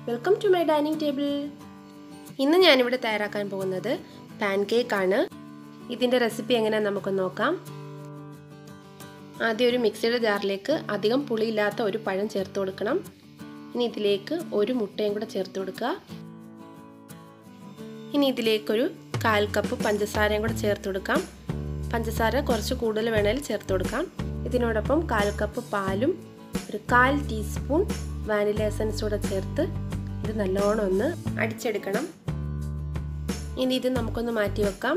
welcome to my dining table ഇന്ന് ഞാനിവിടെ തയ്യാറാക്കാൻ പോകുന്നത് പാൻ കേക്കാണ് ഇതിൻ്റെ റെസിപ്പി എങ്ങനെയാണെന്ന് നമുക്ക് നോക്കാം ആദ്യം ഒരു മിക്സിയുടെ ജാറിലേക്ക് അധികം പുളിയില്ലാത്ത ഒരു പഴം ചേർത്ത് കൊടുക്കണം ഇനി ഇതിലേക്ക് ഒരു മുട്ടയും കൂടെ ചേർത്ത് കൊടുക്കുക ഇനി ഇതിലേക്കൊരു കാൽ കപ്പ് പഞ്ചസാരയും കൂടെ ചേർത്ത് കൊടുക്കാം പഞ്ചസാര കുറച്ച് കൂടുതൽ വേണേൽ ചേർത്ത് കൊടുക്കാം ഇതിനോടൊപ്പം കാൽ കപ്പ് പാലും ഒരു കാൽ ടീസ്പൂൺ വാനില എസൻസ് കൂടെ ചേർത്ത് ഇത് നല്ലോണം ഒന്ന് അടിച്ചെടുക്കണം ഇനി ഇത് നമുക്കൊന്ന് മാറ്റി വെക്കാം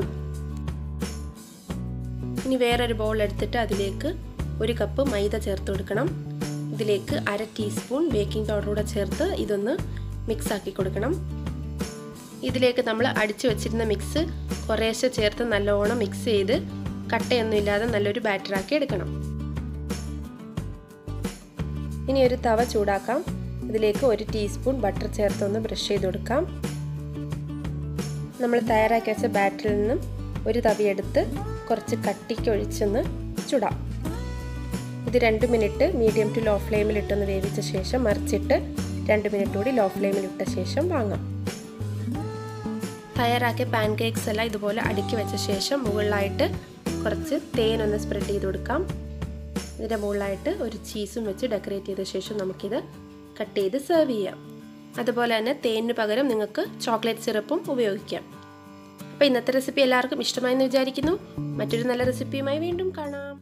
ഇനി വേറൊരു ബൗൾ എടുത്തിട്ട് അതിലേക്ക് ഒരു കപ്പ് മൈദ ചേർത്ത് കൊടുക്കണം ഇതിലേക്ക് അര ടീസ്പൂൺ ബേക്കിംഗ് പൗഡർ കൂടെ ചേർത്ത് ഇതൊന്ന് മിക്സ് ആക്കി കൊടുക്കണം ഇതിലേക്ക് നമ്മൾ അടിച്ചു വെച്ചിരുന്ന മിക്സ് കുറേശ്ശെ ചേർത്ത് നല്ലോണം മിക്സ് ചെയ്ത് കട്ടയൊന്നും ഇല്ലാതെ നല്ലൊരു ബാറ്ററാക്കി എടുക്കണം ഇനി ഒരു തവ ചൂടാക്കാം ഇതിലേക്ക് ഒരു ടീസ്പൂൺ ബട്ടർ ചേർത്തൊന്ന് ബ്രഷ് ചെയ്ത് കൊടുക്കാം നമ്മൾ തയ്യാറാക്കി വെച്ച ബാറ്ററിൽ നിന്നും ഒരു തവിയെടുത്ത് കുറച്ച് കട്ടിക്ക് ഒഴിച്ചൊന്ന് ചുടാം ഇത് രണ്ട് മിനിറ്റ് മീഡിയം ടു ലോ ഫ്ലെയിമിൽ ഇട്ടൊന്ന് വേവിച്ച ശേഷം മറിച്ചിട്ട് രണ്ട് മിനിറ്റ് കൂടി ലോ ഫ്ലെയിമിൽ ഇട്ട ശേഷം വാങ്ങാം തയ്യാറാക്കിയ പാൻ കേക്ക്സ് എല്ലാം ഇതുപോലെ അടുക്കി വെച്ച ശേഷം മുകളിലായിട്ട് കുറച്ച് തേനൊന്ന് സ്പ്രെഡ് ചെയ്ത് കൊടുക്കാം ഇതിൻ്റെ മുകളിലായിട്ട് ഒരു ചീസും വെച്ച് ഡെക്കറേറ്റ് ചെയ്ത ശേഷം നമുക്കിത് കട്ട് ചെയ്ത് സെർവ് ചെയ്യാം അതുപോലെ തന്നെ തേനിന് പകരം നിങ്ങൾക്ക് ചോക്ലേറ്റ് സിറപ്പും ഉപയോഗിക്കാം അപ്പോൾ ഇന്നത്തെ റെസിപ്പി എല്ലാവർക്കും ഇഷ്ടമായെന്ന് വിചാരിക്കുന്നു മറ്റൊരു നല്ല റെസിപ്പിയുമായി വീണ്ടും കാണാം